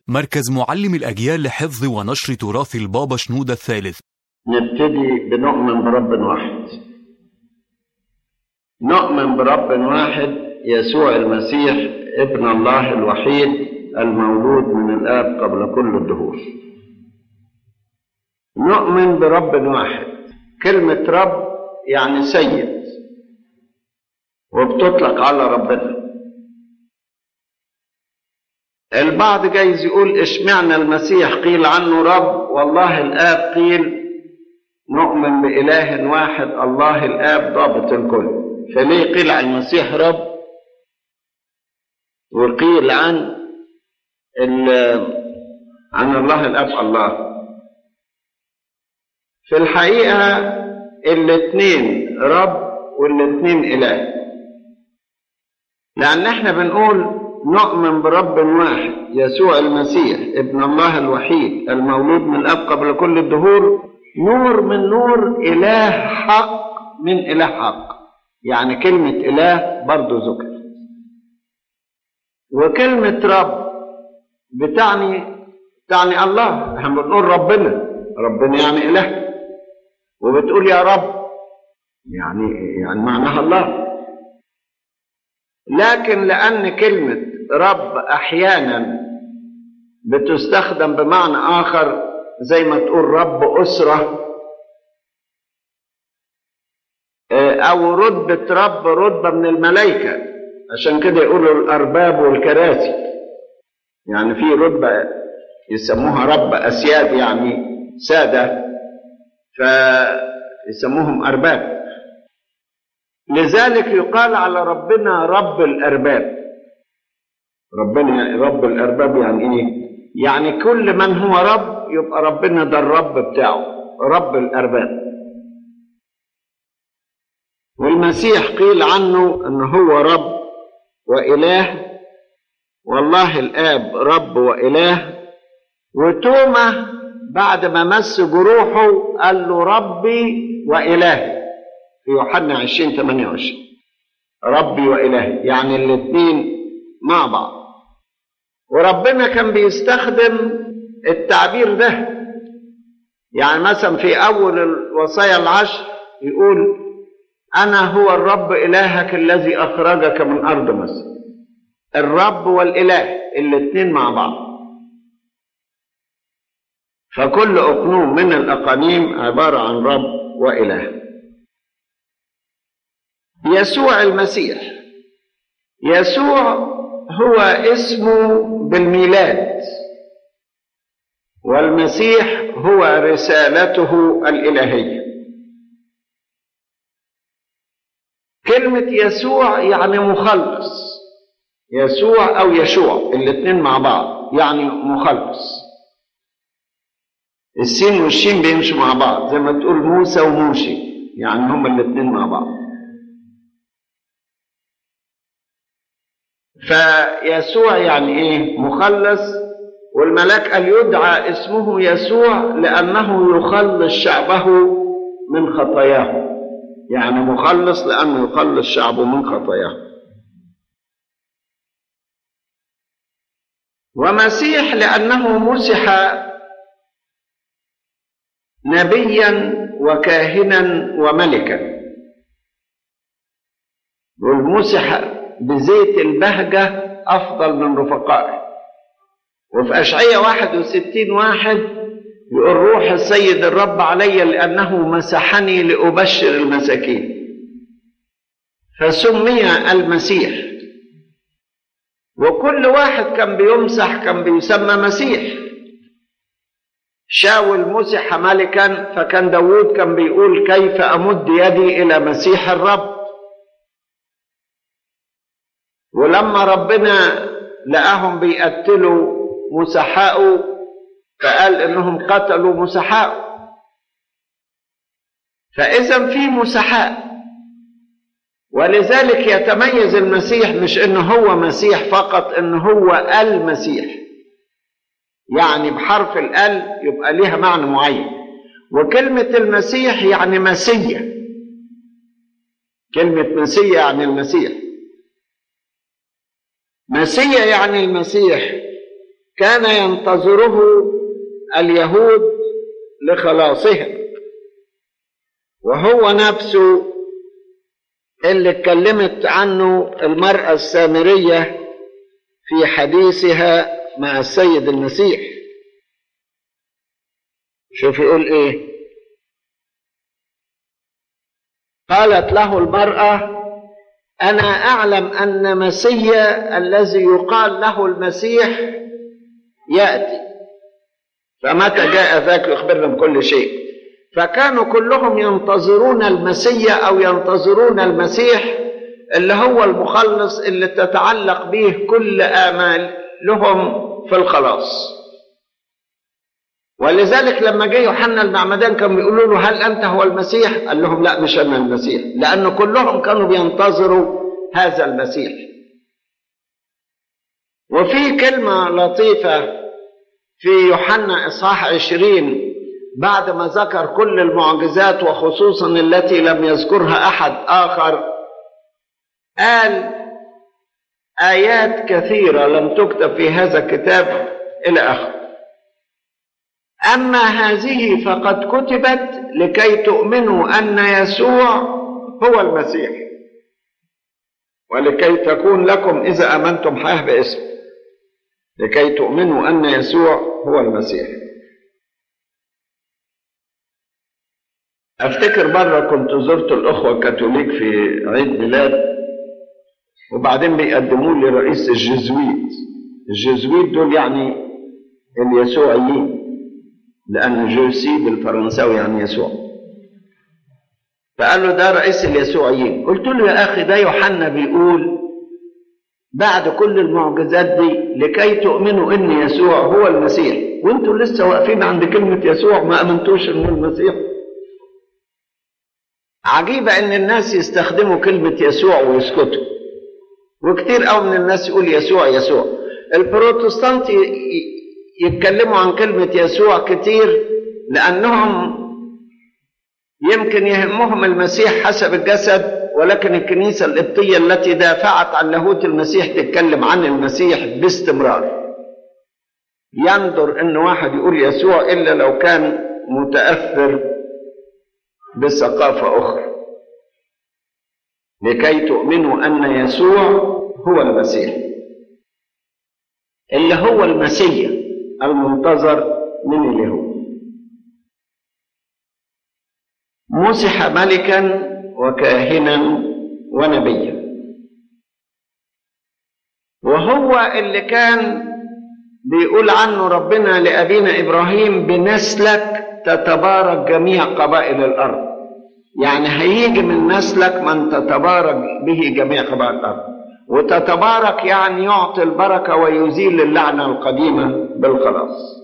مركز معلم الأجيال لحفظ ونشر تراث البابا شنودة الثالث نبتدي بنؤمن برب واحد نؤمن برب واحد يسوع المسيح ابن الله الوحيد المولود من الآب قبل كل الدهور نؤمن برب واحد كلمة رب يعني سيد وبتطلق على ربنا البعض جايز يقول اشمعنى المسيح قيل عنه رب والله الآب قيل نؤمن بإله واحد الله الآب ضابط الكل فليه قيل عن المسيح رب وقيل عن عن الله الأب الله في الحقيقة الاثنين رب والاثنين إله لأن احنا بنقول نؤمن برب واحد يسوع المسيح ابن الله الوحيد المولود من الأب قبل كل الدهور نور من نور إله حق من إله حق يعني كلمة إله برضو ذكر وكلمة رب بتعني تعني الله احنا بنقول ربنا ربنا يعني إله وبتقول يا رب يعني يعني معناها الله لكن لأن كلمة رب أحيانا بتستخدم بمعنى آخر زي ما تقول رب أسرة أو رتبة رب رتبة من الملائكة عشان كده يقولوا الأرباب والكراسي يعني في رتبة يسموها رب أسياد يعني سادة فيسموهم أرباب لذلك يقال على ربنا رب الأرباب ربنا يعني رب الأرباب يعني إيه؟ يعني كل من هو رب يبقى ربنا ده الرب بتاعه رب الأرباب والمسيح قيل عنه أنه هو رب وإله والله الآب رب وإله وتوما بعد ما مس جروحه قال له ربي وإلهي في يوحنا 20 28 ربي وإلهي يعني الاثنين مع بعض وربنا كان بيستخدم التعبير ده يعني مثلا في أول الوصايا العشر يقول أنا هو الرب إلهك الذي أخرجك من أرض مصر الرب والإله الاثنين مع بعض فكل أقنوم من الأقانيم عبارة عن رب وإله يسوع المسيح يسوع هو اسمه بالميلاد والمسيح هو رسالته الإلهية كلمة يسوع يعني مخلص يسوع أو يشوع الاثنين مع بعض يعني مخلص السين والشين بيمشوا مع بعض زي ما تقول موسى وموشي يعني هما الاثنين مع بعض فيسوع يعني ايه مخلص والملاك قال يدعى اسمه يسوع لانه يخلص شعبه من خطاياه يعني مخلص لانه يخلص شعبه من خطاياه ومسيح لانه مسح نبيا وكاهنا وملكا والمسح بزيت البهجة أفضل من رفقائه وفي أشعية 61 واحد يقول روح السيد الرب علي لأنه مسحني لأبشر المساكين فسمي المسيح وكل واحد كان بيمسح كان بيسمى مسيح شاول مسح ملكا فكان داود كان بيقول كيف أمد يدي إلى مسيح الرب ولما ربنا لقاهم بيقتلوا مسحاءه فقال انهم قتلوا مسحاءه فاذا في مسحاء ولذلك يتميز المسيح مش انه هو مسيح فقط انه هو المسيح يعني بحرف ال يبقى ليها معنى معين وكلمة المسيح يعني مسيح كلمة مسيح يعني المسيح مسيح يعني المسيح كان ينتظره اليهود لخلاصهم وهو نفسه اللي اتكلمت عنه المرأة السامرية في حديثها مع السيد المسيح شوف يقول ايه قالت له المرأة أنا أعلم أن مسيا الذي يقال له المسيح يأتي فمتى جاء ذاك يخبرنا بكل شيء فكانوا كلهم ينتظرون المسيا أو ينتظرون المسيح اللي هو المخلص اللي تتعلق به كل آمالهم في الخلاص ولذلك لما جه يوحنا المعمدان كانوا بيقولوا له هل انت هو المسيح؟ قال لهم لا مش انا المسيح، لان كلهم كانوا بينتظروا هذا المسيح. وفي كلمة لطيفة في يوحنا إصحاح عشرين بعد ما ذكر كل المعجزات وخصوصا التي لم يذكرها أحد آخر قال آيات كثيرة لم تكتب في هذا الكتاب إلى آخره أما هذه فقد كتبت لكي تؤمنوا أن يسوع هو المسيح ولكي تكون لكم إذا أمنتم حياة باسمه لكي تؤمنوا أن يسوع هو المسيح أفتكر مرة كنت زرت الأخوة الكاثوليك في عيد ميلاد وبعدين بيقدموا لي رئيس الجزويت الجزويت دول يعني اليسوعيين لأن جوسي بالفرنساوي يعني يسوع فقال له ده رئيس اليسوعيين قلت له يا أخي ده يوحنا بيقول بعد كل المعجزات دي لكي تؤمنوا ان يسوع هو المسيح وانتوا لسه واقفين عند كلمة يسوع ما امنتوش انه المسيح عجيبة ان الناس يستخدموا كلمة يسوع ويسكتوا وكتير قوي من الناس يقول يسوع يسوع البروتستانت يتكلموا عن كلمة يسوع كتير لأنهم يمكن يهمهم المسيح حسب الجسد ولكن الكنيسة القبطية التي دافعت عن لاهوت المسيح تتكلم عن المسيح باستمرار يندر ان واحد يقول يسوع الا لو كان متاثر بثقافه اخرى لكي تؤمنوا ان يسوع هو المسيح اللي هو المسيح المنتظر من اليهود مسح ملكا وكاهنا ونبيا وهو اللي كان بيقول عنه ربنا لأبينا إبراهيم بنسلك تتبارك جميع قبائل الأرض يعني هيجي من نسلك من تتبارك به جميع قبائل الأرض وتتبارك يعني يعطي البركة ويزيل اللعنة القديمة بالخلاص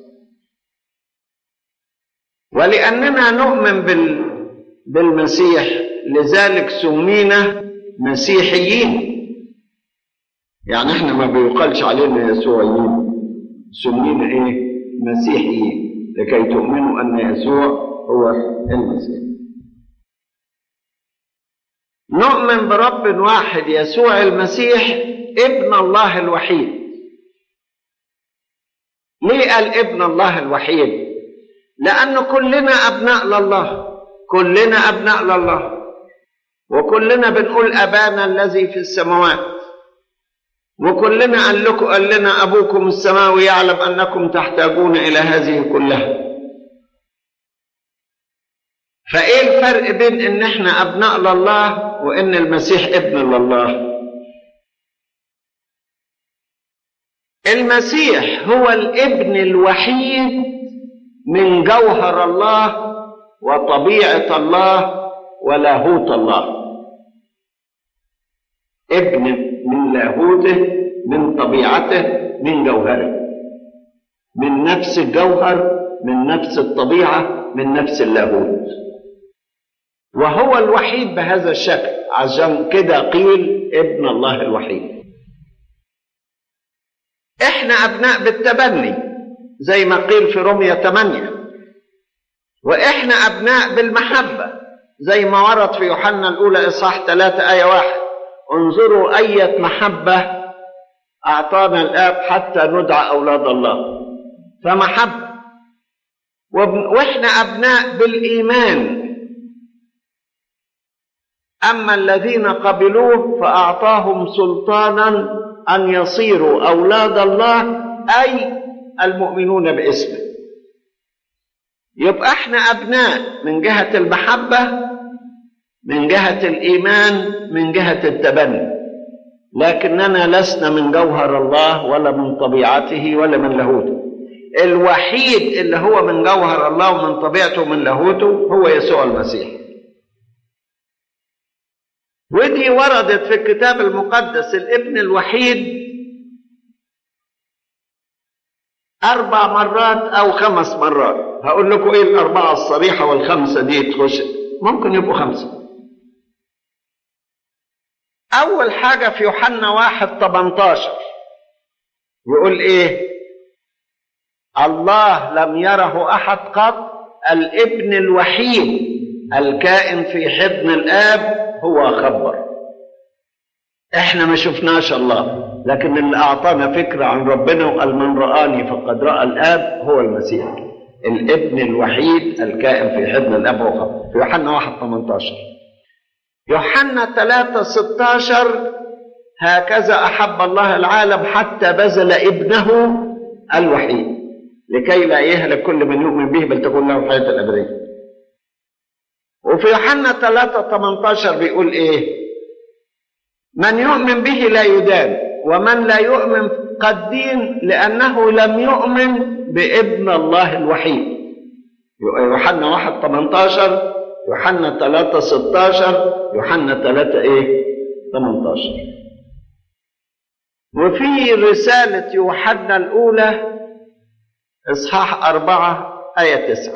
ولأننا نؤمن بال بالمسيح لذلك سمينا مسيحيين يعني احنا ما بيقالش علينا يسوعيين سمينا ايه مسيحيين لكي تؤمنوا ان يسوع هو المسيح نؤمن برب واحد يسوع المسيح ابن الله الوحيد ليه قال ابن الله الوحيد لأن كلنا أبناء لله كلنا أبناء لله وكلنا بنقول أبانا الذي في السماوات وكلنا قال لكم قال لنا أبوكم السماوي يعلم أنكم تحتاجون إلى هذه كلها فإيه الفرق بين إن إحنا أبناء لله وإن المسيح ابن لله المسيح هو الابن الوحيد من جوهر الله وطبيعة الله ولاهوت الله ابن من لاهوته من طبيعته من جوهره من نفس الجوهر من نفس الطبيعة من نفس اللاهوت وهو الوحيد بهذا الشكل عشان كده قيل ابن الله الوحيد احنا ابناء بالتبني زي ما قيل في رومية 8 واحنا ابناء بالمحبة زي ما ورد في يوحنا الاولى اصحاح 3 آية واحد انظروا أية محبة أعطانا الآب حتى ندعى أولاد الله فمحبة وإحنا أبناء بالإيمان أما الذين قبلوه فأعطاهم سلطانا أن يصيروا أولاد الله أي المؤمنون باسمه يبقى احنا أبناء من جهة المحبة من جهة الإيمان من جهة التبني لكننا لسنا من جوهر الله ولا من طبيعته ولا من لاهوته الوحيد اللي هو من جوهر الله ومن طبيعته ومن لاهوته هو يسوع المسيح ودي وردت في الكتاب المقدس الابن الوحيد أربع مرات أو خمس مرات هقول لكم إيه الأربعة الصريحة والخمسة دي تخش ممكن يبقوا خمسة أول حاجة في يوحنا واحد 18 يقول إيه الله لم يره أحد قط الابن الوحيد الكائن في حضن الآب هو خبر احنا ما شفناش الله لكن اللي اعطانا فكره عن ربنا وقال من رآني فقد رأى الآب هو المسيح الابن الوحيد الكائن في حضن الآب هو خبر في يوحنا 1 18 يوحنا 3 16 هكذا أحب الله العالم حتى بذل ابنه الوحيد لكي لا يهلك كل من يؤمن به بل تكون له الحياة الأبدية وفي يوحنا 3 18 بيقول ايه من يؤمن به لا يدان ومن لا يؤمن قد دين لانه لم يؤمن بابن الله الوحيد يوحنا 1 18 يوحنا 3 16 يوحنا 3 ايه 18 وفي رسالة يوحنا الأولى إصحاح أربعة آية تسعة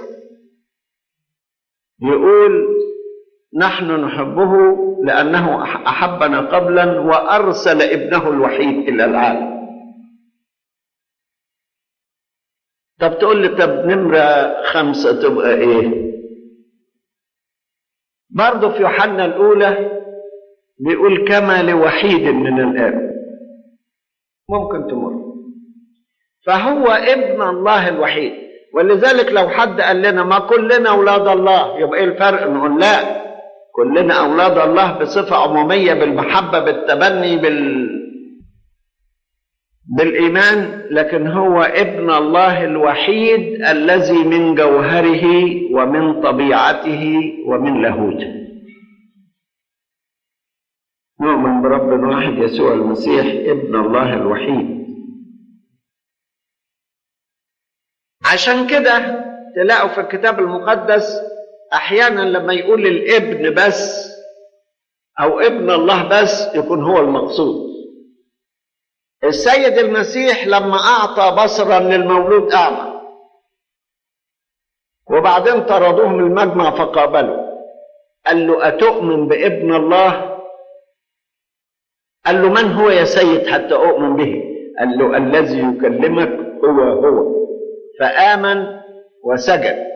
يقول نحن نحبه لأنه أحبنا قبلا وأرسل ابنه الوحيد إلى العالم طب تقول لي طب نمرة خمسة تبقى إيه برضه في يوحنا الأولى بيقول كما لوحيد من الآب ممكن تمر فهو ابن الله الوحيد ولذلك لو حد قال لنا ما كلنا اولاد الله يبقى ايه الفرق نقول لا كلنا اولاد الله بصفه عموميه بالمحبه بالتبني بال بالايمان لكن هو ابن الله الوحيد الذي من جوهره ومن طبيعته ومن لاهوته نؤمن برب واحد يسوع المسيح ابن الله الوحيد عشان كده تلاقوا في الكتاب المقدس احيانا لما يقول الابن بس او ابن الله بس يكون هو المقصود السيد المسيح لما اعطى بصرا للمولود اعمى وبعدين طردوه من المجمع فقابله قال له اتؤمن بابن الله قال له من هو يا سيد حتى اؤمن به قال له الذي يكلمك هو هو فآمن وسجد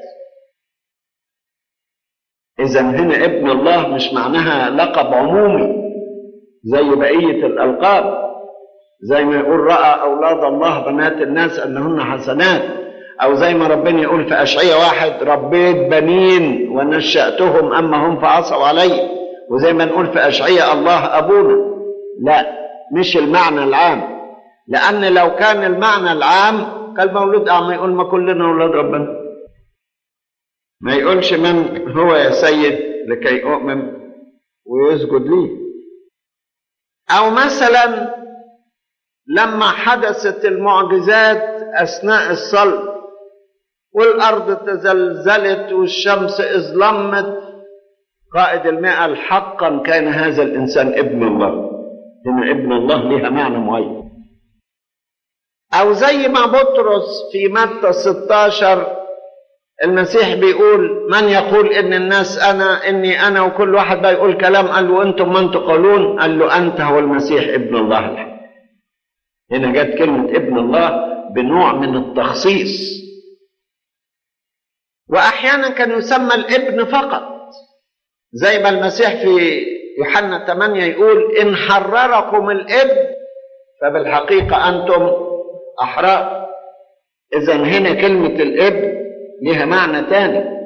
إذا هنا ابن الله مش معناها لقب عمومي زي بقية الألقاب زي ما يقول رأى أولاد الله بنات الناس أنهن حسنات أو زي ما ربنا يقول في أشعية واحد ربيت بنين ونشأتهم أما هم فعصوا علي وزي ما نقول في أشعية الله أبونا لا مش المعنى العام لأن لو كان المعنى العام قال مولود أعمى يقول ما كلنا أولاد ربنا ما يقولش من هو يا سيد لكي أؤمن ويسجد لي أو مثلا لما حدثت المعجزات أثناء الصلب والأرض تزلزلت والشمس اظلمت قائد المئة حقا كان هذا الإنسان ابن الله هنا ابن الله لها معنى معين أو زي ما بطرس في متى 16 المسيح بيقول من يقول إن الناس أنا إني أنا وكل واحد بقى يقول كلام قال له أنتم من تقولون قال له أنت هو المسيح ابن الله الحق هنا جت كلمة ابن الله بنوع من التخصيص وأحيانا كان يسمى الابن فقط زي ما المسيح في يوحنا 8 يقول إن حرركم الابن فبالحقيقة أنتم أحرار إذا هنا كلمة الابن لها معنى تاني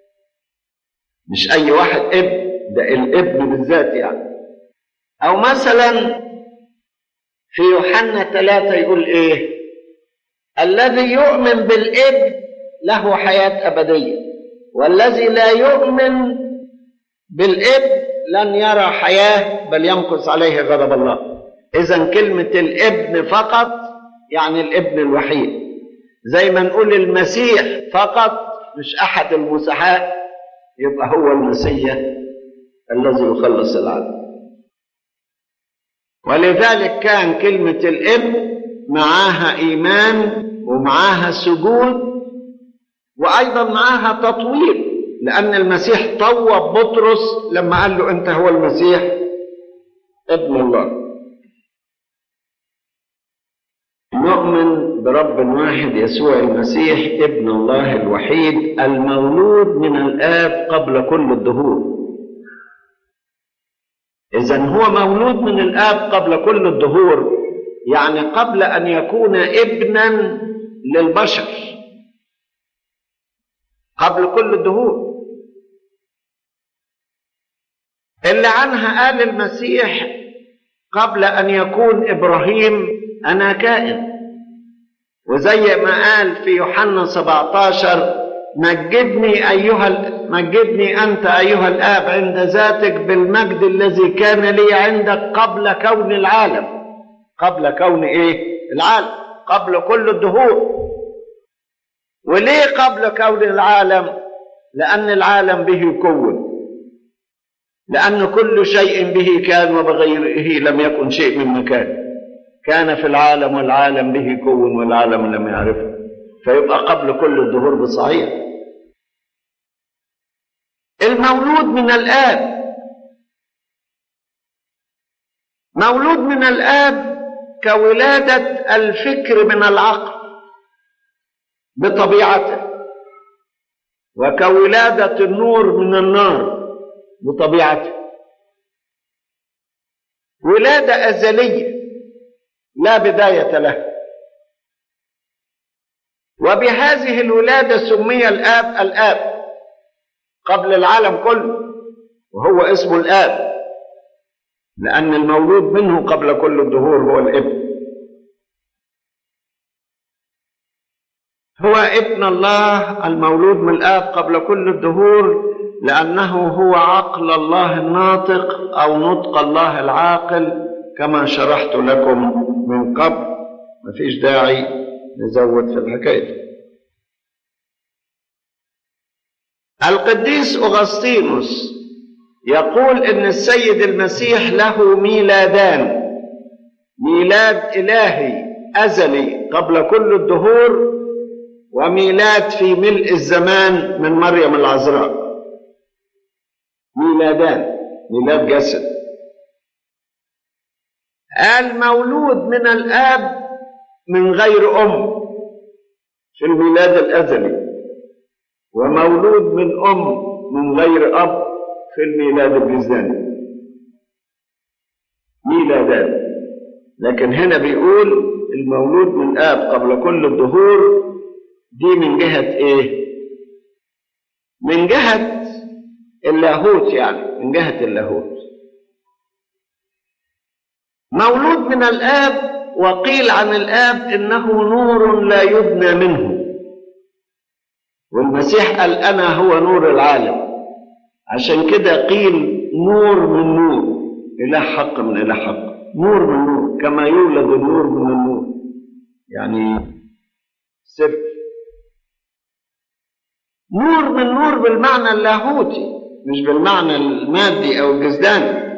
مش أي واحد ابن ده الابن بالذات يعني أو مثلا في يوحنا ثلاثة يقول إيه الذي يؤمن بالابن له حياة أبدية والذي لا يؤمن بالابن لن يرى حياة بل يمكث عليه غضب الله إذا كلمة الابن فقط يعني الابن الوحيد زي ما نقول المسيح فقط مش أحد المسحاء يبقى هو المسيح الذي يخلص العالم ولذلك كان كلمة الابن معاها إيمان ومعاها سجود وأيضا معاها تطويل لأن المسيح طوب بطرس لما قال له أنت هو المسيح ابن الله نؤمن برب واحد يسوع المسيح ابن الله الوحيد المولود من الآب قبل كل الدهور إذا هو مولود من الآب قبل كل الدهور يعني قبل أن يكون ابنا للبشر قبل كل الدهور اللي عنها قال المسيح قبل أن يكون إبراهيم أنا كائن وزي ما قال في يوحنا 17 مجدني أيها مجدني أنت أيها الآب عند ذاتك بالمجد الذي كان لي عندك قبل كون العالم قبل كون إيه؟ العالم قبل كل الدهور وليه قبل كون العالم؟ لأن العالم به كون لأن كل شيء به كان وبغيره لم يكن شيء من مكان كان في العالم والعالم به كون والعالم لم يعرفه فيبقى قبل كل الدهور بصحيح المولود من الآب مولود من الآب كولادة الفكر من العقل بطبيعته وكولادة النور من النار بطبيعته ولادة أزلية لا بداية له وبهذه الولادة سمي الآب الآب قبل العالم كله وهو اسمه الآب لأن المولود منه قبل كل الدهور هو الابن هو ابن الله المولود من الآب قبل كل الدهور لأنه هو عقل الله الناطق أو نطق الله العاقل كما شرحت لكم من قبل مفيش داعي نزود في الحكاية دي. القديس أغسطينوس يقول إن السيد المسيح له ميلادان ميلاد إلهي أزلي قبل كل الدهور وميلاد في ملء الزمان من مريم العذراء ميلادان ميلاد جسد المولود من الآب من غير أم في الميلاد الأزلي ومولود من أم من غير أب في الميلاد الجزاني ميلادان لكن هنا بيقول المولود من آب قبل كل الدهور دي من جهة إيه؟ من جهة اللاهوت يعني من جهة اللاهوت مولود من الآب وقيل عن الآب إنه نور لا يبنى منه والمسيح قال أنا هو نور العالم عشان كده قيل نور من نور إله حق من إله حق نور من نور كما يولد النور من النور يعني سر نور من نور بالمعنى اللاهوتي مش بالمعنى المادي أو الجسداني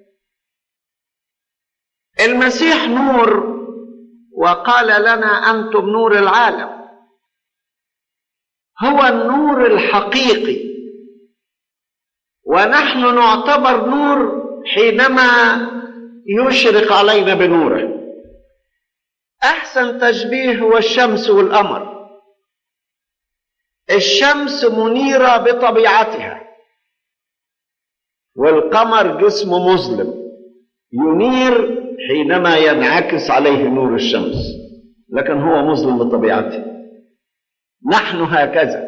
المسيح نور وقال لنا أنتم نور العالم هو النور الحقيقي ونحن نعتبر نور حينما يشرق علينا بنوره احسن تشبيه هو الشمس والقمر الشمس منيره بطبيعتها والقمر جسم مظلم ينير حينما ينعكس عليه نور الشمس لكن هو مظلم بطبيعته نحن هكذا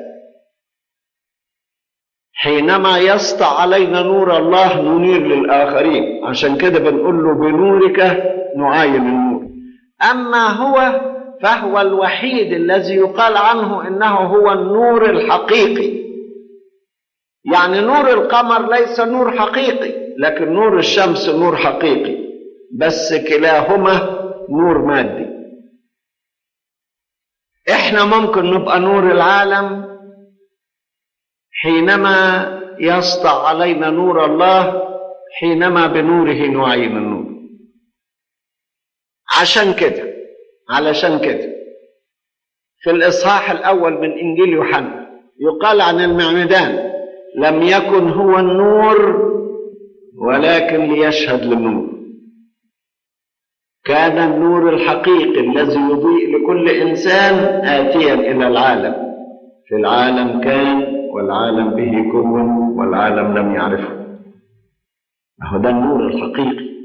حينما يسطع علينا نور الله ننير للآخرين عشان كده بنقول له بنورك نعاين النور أما هو فهو الوحيد الذي يقال عنه إنه هو النور الحقيقي يعني نور القمر ليس نور حقيقي لكن نور الشمس نور حقيقي بس كلاهما نور مادي احنا ممكن نبقى نور العالم حينما يسطع علينا نور الله حينما بنوره نعين النور عشان كده علشان كده في الإصحاح الأول من إنجيل يوحنا يقال عن المعمدان لم يكن هو النور ولكن ليشهد للنور كان النور الحقيقي الذي يضيء لكل إنسان آتيا إلى العالم في العالم كان والعالم به كون والعالم لم يعرفه هو ده النور الحقيقي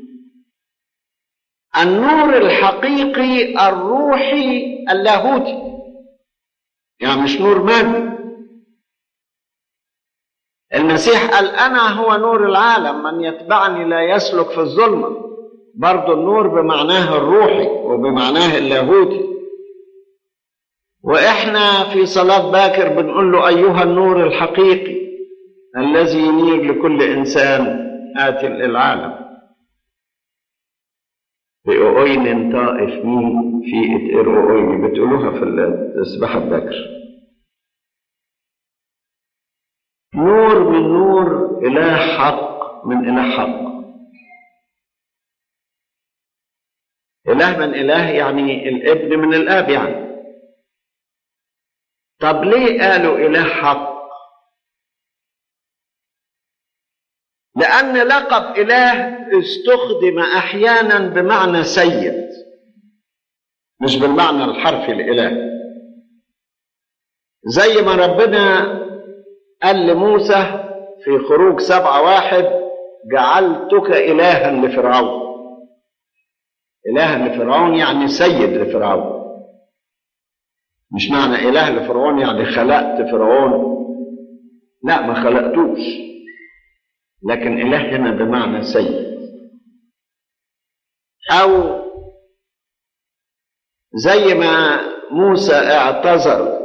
النور الحقيقي الروحي اللاهوتي يعني مش نور مادي المسيح قال انا هو نور العالم من يتبعني لا يسلك في الظلمه برضه النور بمعناه الروحي وبمعناه اللاهوتي واحنا في صلاه باكر بنقول له ايها النور الحقيقي الذي ينير لكل انسان ات العالم بأوين طائف مين في اتقر أوين بتقولوها في التسبحة باكر نور من نور إله حق من إله حق إله من إله يعني الابن من الآب يعني طب ليه قالوا إله حق لأن لقب إله استخدم أحيانا بمعنى سيد مش بالمعنى الحرفي الإله زي ما ربنا قال لموسى في خروج سبعة واحد جعلتك إلها لفرعون إلها لفرعون يعني سيد لفرعون مش معنى إله لفرعون يعني خلقت فرعون لا ما خلقتوش لكن إله هنا بمعنى سيد أو زي ما موسى اعتذر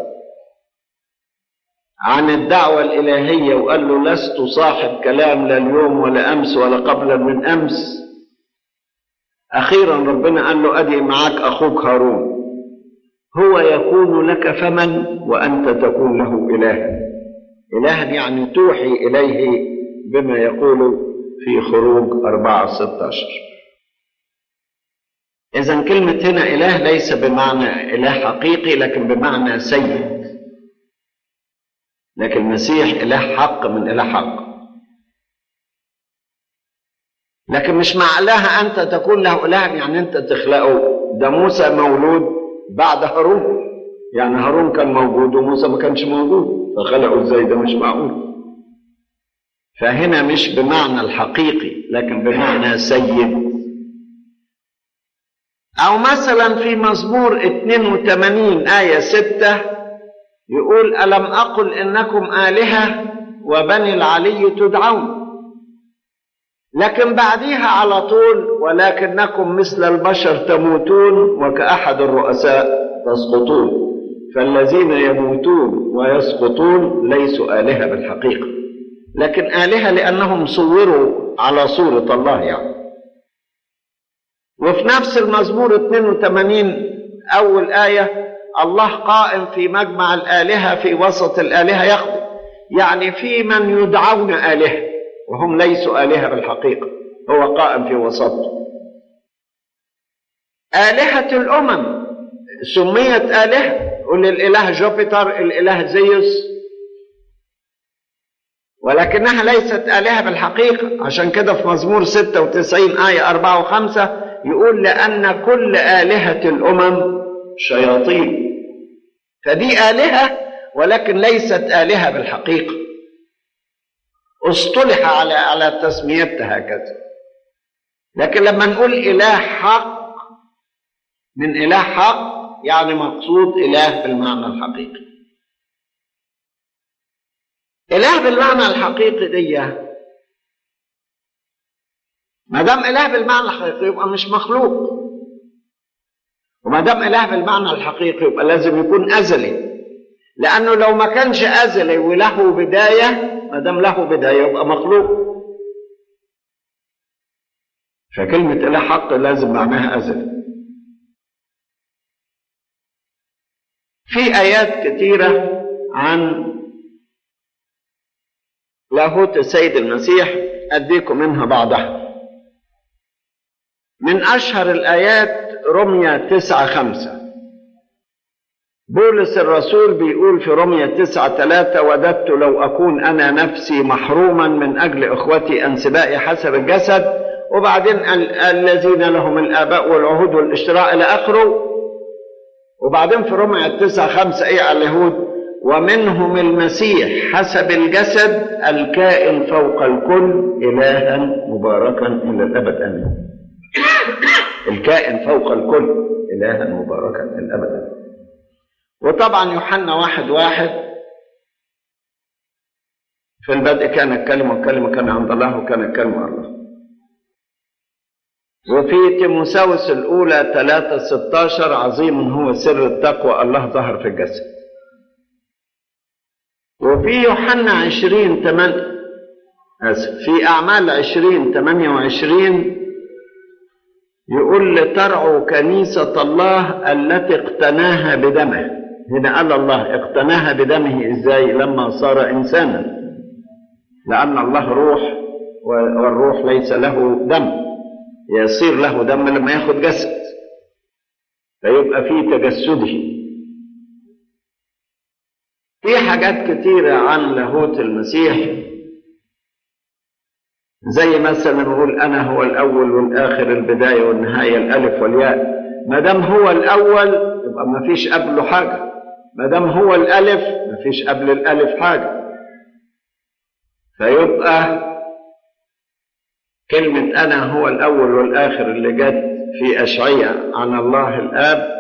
عن الدعوة الإلهية وقال له لست صاحب كلام لا اليوم ولا أمس ولا قبل من أمس أخيرا ربنا قال له أدي معك أخوك هارون هو يكون لك فما وأنت تكون له إلها إلها يعني توحي إليه بما يقول في خروج أربعة ستاشر إذا كلمة هنا إله ليس بمعنى إله حقيقي لكن بمعنى سيد لكن المسيح إله حق من إله حق لكن مش معناها أنت تكون له إله يعني أنت تخلقه ده موسى مولود بعد هارون يعني هارون كان موجود وموسى ما كانش موجود فخلقه ازاي ده مش معقول فهنا مش بمعنى الحقيقي لكن بمعنى سيد أو مثلا في مزمور 82 آية 6 يقول ألم أقل إنكم آلهة وبني العلي تدعون لكن بعديها على طول ولكنكم مثل البشر تموتون وكأحد الرؤساء تسقطون فالذين يموتون ويسقطون ليسوا آلهة بالحقيقة لكن آلهة لأنهم صوروا على صورة الله يعني وفي نفس المزمور 82 أول آية الله قائم في مجمع الآلهة في وسط الآلهة يخطب يعني في من يدعون آلهة وهم ليسوا آلهة بالحقيقة هو قائم في وسطهم آلهة الأمم سميت آلهة قل الإله جوبيتر الإله زيوس ولكنها ليست آلهة بالحقيقة عشان كده في مزمور 96 آية 4 و5 يقول لأن كل آلهة الأمم شياطين فدي آلهة ولكن ليست آلهة بالحقيقة اصطلح على على تسميتها هكذا لكن لما نقول إله حق من إله حق يعني مقصود إله بالمعنى الحقيقي إله بالمعنى الحقيقي دي ما دام إله بالمعنى الحقيقي يبقى مش مخلوق وما دام إله بالمعنى الحقيقي يبقى لازم يكون أزلي لأنه لو ما كانش أزلي وله بداية ما دام له بداية يبقى مخلوق فكلمة إله حق لازم معناها أزلي في آيات كثيرة عن لاهوت السيد المسيح أديكم منها بعضها من أشهر الآيات رمية تسعة خمسة بولس الرسول بيقول في رمية تسعة ثلاثة وددت لو أكون أنا نفسي محروما من أجل إخوتي أنسبائي حسب الجسد وبعدين الذين لهم الآباء والعهود والاشتراء إلى آخره وبعدين في رمية تسعة خمسة إيه على اليهود ومنهم المسيح حسب الجسد الكائن فوق الكل إلها مباركا إلى الأبد آمين الكائن فوق الكل إلها مباركا إلى الأبد آمين وطبعا يوحنا واحد واحد في البدء كان الكلمة والكلمة كان عند الله وكان الكلمة الله وفي تيموساوس الأولى 3 16 عظيم هو سر التقوى الله ظهر في الجسد وفي يوحنا 20 8 آسف في أعمال 20 28 يقول لترعوا كنيسة الله التي اقتناها بدمه هنا قال الله اقتناها بدمه ازاي لما صار انسانا لان الله روح والروح ليس له دم يصير له دم لما ياخد جسد فيبقى في تجسده في حاجات كتيرة عن لاهوت المسيح زي مثلا نقول أنا هو الأول والآخر البداية والنهاية الألف والياء ما دام هو الأول يبقى ما فيش قبله حاجة ما دام هو الألف ما فيش قبل الألف حاجة فيبقى كلمة أنا هو الأول والآخر اللي جت في أشعية عن الله الآب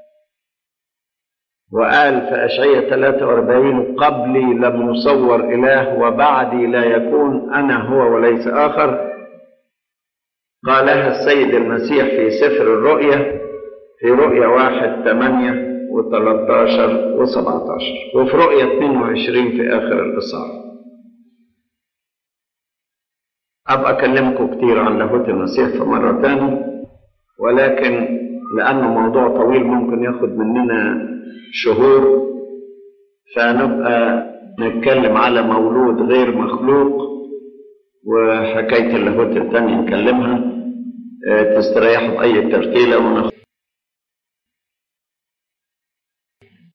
وقال في أشعية 43 قبلي لم يصور إله وبعدي لا يكون أنا هو وليس آخر قالها السيد المسيح في سفر الرؤيا في رؤيا واحد ثمانية و13 و17 وفي رؤية 22 في آخر الإصحاح أبقى أكلمكم كتير عن لاهوت المسيح في مرة تانية ولكن لأنه موضوع طويل ممكن ياخد مننا شهور فنبقى نتكلم على مولود غير مخلوق وحكاية اللاهوت التانية نكلمها تستريحوا بأي ترتيلة وناخد